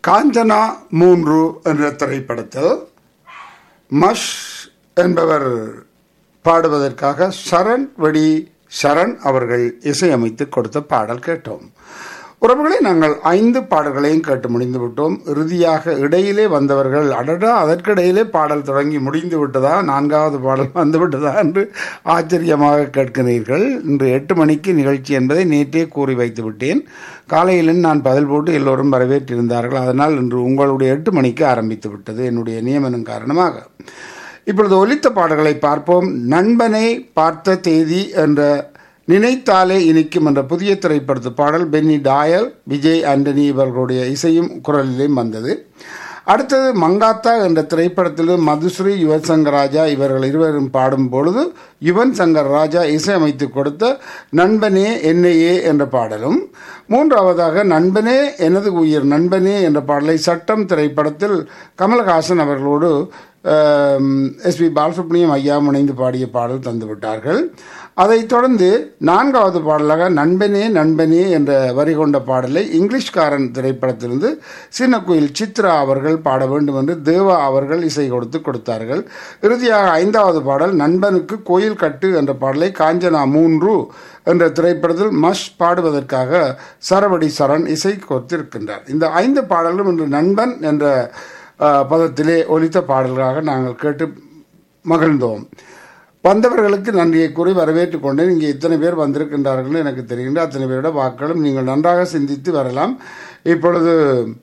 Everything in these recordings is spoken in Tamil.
காஞ்சனா மூன்று என்ற திரைப்படத்தில் மஷ் என்பவர் பாடுவதற்காக சரண் வெடி சரண் அவர்கள் இசையமைத்து கொடுத்த பாடல் கேட்டோம் உறவுகளை நாங்கள் ஐந்து பாடல்களையும் கேட்டு முடிந்து விட்டோம் இறுதியாக இடையிலே வந்தவர்கள் அடடா அதற்கிடையிலே பாடல் தொடங்கி முடிந்து விட்டதா நான்காவது பாடல் வந்து விட்டதா என்று ஆச்சரியமாக கேட்கிறீர்கள் இன்று எட்டு மணிக்கு நிகழ்ச்சி என்பதை நேற்றே கூறி வைத்து விட்டேன் காலையில் நான் பதில் போட்டு எல்லோரும் வரவேற்றிருந்தார்கள் அதனால் இன்று உங்களுடைய எட்டு மணிக்கு ஆரம்பித்து விட்டது என்னுடைய நியமனம் காரணமாக இப்பொழுது ஒலித்த பாடல்களை பார்ப்போம் நண்பனை பார்த்த தேதி என்ற நினைத்தாலே இனிக்கும் என்ற புதிய திரைப்படத்து பாடல் பென்னி டாயல் விஜய் ஆண்டனி இவர்களுடைய இசையும் குரலிலும் வந்தது அடுத்தது மங்காத்தா என்ற திரைப்படத்தில் மதுஸ்ரீ யுவன் சங்கர் ராஜா இவர்கள் இருவரும் பாடும் பொழுது யுவன் சங்கர் ராஜா இசையமைத்து கொடுத்த நண்பனே என்னையே என்ற பாடலும் மூன்றாவதாக நண்பனே எனது உயிர் நண்பனே என்ற பாடலை சட்டம் திரைப்படத்தில் கமலஹாசன் அவர்களோடு எஸ் பி பாலசுப்ரமணியம் ஐயா இணைந்து பாடிய பாடல் தந்துவிட்டார்கள் அதைத் தொடர்ந்து நான்காவது பாடலாக நண்பனே நண்பனே என்ற வரி கொண்ட பாடலை இங்கிலீஷ்காரன் திரைப்படத்திலிருந்து சின்ன கோயில் சித்ரா அவர்கள் பாட வேண்டும் என்று தேவா அவர்கள் இசை கொடுத்து கொடுத்தார்கள் இறுதியாக ஐந்தாவது பாடல் நண்பனுக்கு கோயில் கட்டு என்ற பாடலை காஞ்சனா மூன்று என்ற திரைப்படத்தில் மஷ் பாடுவதற்காக சரவடி சரண் இசை கொடுத்திருக்கின்றார் இந்த ஐந்து பாடல்களும் இன்று நண்பன் என்ற பதத்திலே ஒலித்த பாடல்களாக நாங்கள் கேட்டு மகிழ்ந்தோம் வந்தவர்களுக்கு நன்றியை கூறி வரவேற்றுக் கொண்டேன் இங்கே இத்தனை பேர் வந்திருக்கின்றார்கள் எனக்கு தெரிகின்ற அத்தனை பேரோட வாக்களும் நீங்கள் நன்றாக சிந்தித்து வரலாம் இப்பொழுது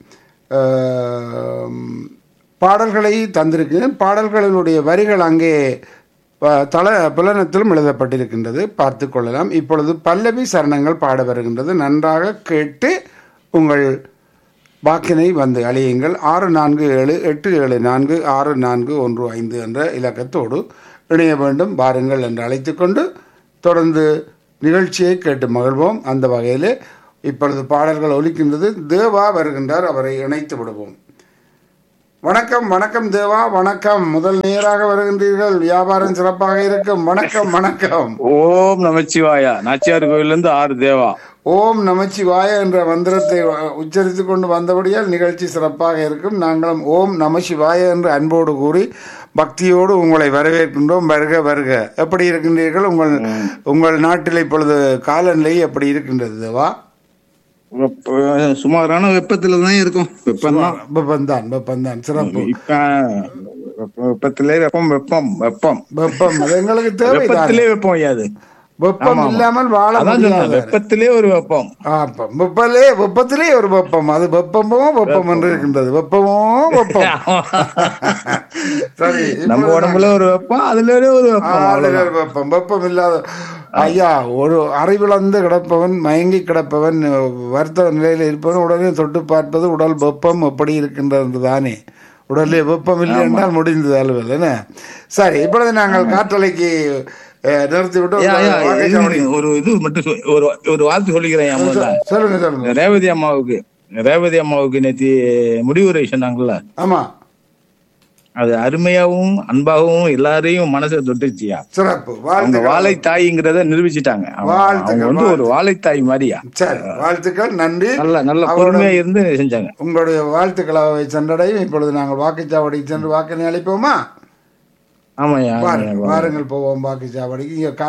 பாடல்களை தந்திருக்கிறேன் பாடல்களினுடைய வரிகள் அங்கே தல புலனத்திலும் எழுதப்பட்டிருக்கின்றது பார்த்து கொள்ளலாம் இப்பொழுது பல்லவி சரணங்கள் பாட வருகின்றது நன்றாக கேட்டு உங்கள் வாக்கினை வந்து அழியுங்கள் ஆறு நான்கு ஏழு எட்டு ஏழு நான்கு ஆறு நான்கு ஒன்று ஐந்து என்ற இலக்கத்தோடு இணைய வேண்டும் வாருங்கள் என்று அழைத்து கொண்டு தொடர்ந்து நிகழ்ச்சியை கேட்டு மகிழ்வோம் அந்த வகையில் இப்பொழுது பாடல்கள் ஒலிக்கின்றது தேவா வருகின்றார் அவரை இணைத்து விடுவோம் வணக்கம் வணக்கம் தேவா வணக்கம் முதல் நேராக வருகின்றீர்கள் வியாபாரம் சிறப்பாக இருக்கும் வணக்கம் வணக்கம் ஓம் நமச்சிவாயா நாச்சியார் கோயில்ல இருந்து ஆறு தேவா ஓம் நமச்சிவாய என்ற மந்திரத்தை உச்சரித்து கொண்டு வந்தபடியால் நிகழ்ச்சி சிறப்பாக இருக்கும் நாங்களும் ஓம் நமசிவாய என்று அன்போடு கூறி பக்தியோடு உங்களை வரவேற்கின்றோம் வருக வருக எப்படி இருக்கின்றீர்கள் உங்கள் உங்கள் நாட்டில் இப்பொழுது காலநிலை எப்படி இருக்கின்றது தேவா சுமாரான வெப்பத்துல தான் இருக்கும் வெப்பம் தான் வெப்பம்தான் வெப்பம்தான் சிறப்பு இப்ப வெப்பத்திலே வெப்பம் வெப்பம் வெப்பம் வெப்பம் அது எங்களுக்கு தேவைதான் வெப்பத்திலே வெப்பம் ஐயாது வெப்பம் இல்லாமல் வாழ அதான் சொன்னேன் முடியாது வெப்பத்திலே ஒரு வெப்பம் ஆப்ப வெப்பலே வெப்பத்திலே ஒரு வெப்பம் அது வெப்பமோ வெப்பம் என்று இருக்கின்றது வெப்பமோ வெப்பம் சரி நம்ம இப்பொழுது உடம்புல ஒரு வெப்பம் அதுல ஒரு வெப்பம் ஆளுநர் அவ்வளவுதான். வெப்பம் வெப்பம் இல்லாத ஐயா ஒரு அறிவிழந்து கிடப்பவன் மயங்கி கிடப்பவன் வருத்த நிலையில் இருப்பவன் உடனே தொட்டு பார்ப்பது உடல் வெப்பம் எப்படி இருக்கின்றது தானே உடலில் வெப்பம் இல்லை என்றால் முடிந்தது அலுவல் என்ன சரி இப்பொழுது நாங்கள் காற்றலைக்கு அஹ், நிறுத்திவிட்டு ஐயா, ஐயா, வாகை இது சாவடி- ஒரு இது மட்டும் சொல்- ஒரு ஒரு வாழ்த்து சொல்லிக்கிறேன் என் முதல்ல. சொல்லுங்க சொல்லுங்க ரேவதி அம்மாவுக்கு ரேவதி அம்மாவுக்கு நேத்தி முடிவுரை சொன்னாங்கல்ல ஆமா அது அருமையாவும் அன்பாகவும் எல்லாரையும் மனசை தொட்டுச்சியா சிறப்பு அவங்க வாழ்த்துக்கள் வாழை தாய்ங்கிறத நிரூபிச்சிட்டாங்க அவங்க வாழ்த்துக்கள், அவங்க வந்து ஒரு வாழை தாய் மாதிரியா சரி வாழ்த்துக்கள் நன்றி நல்ல நல்ல அவரோட- பொறுமையா இருந்து செஞ்சாங்க உங்களுடைய வாழ்த்துக்களை சென்றடையும் இப்பொழுது நாங்கள் வாக்குச்சாவடிக்கு சென்று வாக்கினை அளிப்போமா ஆமாய்யா வாருங்கள் ஆமாய்யா வாருங்கள் போவோம் வாக்குச்சாவடிக்கு இங்க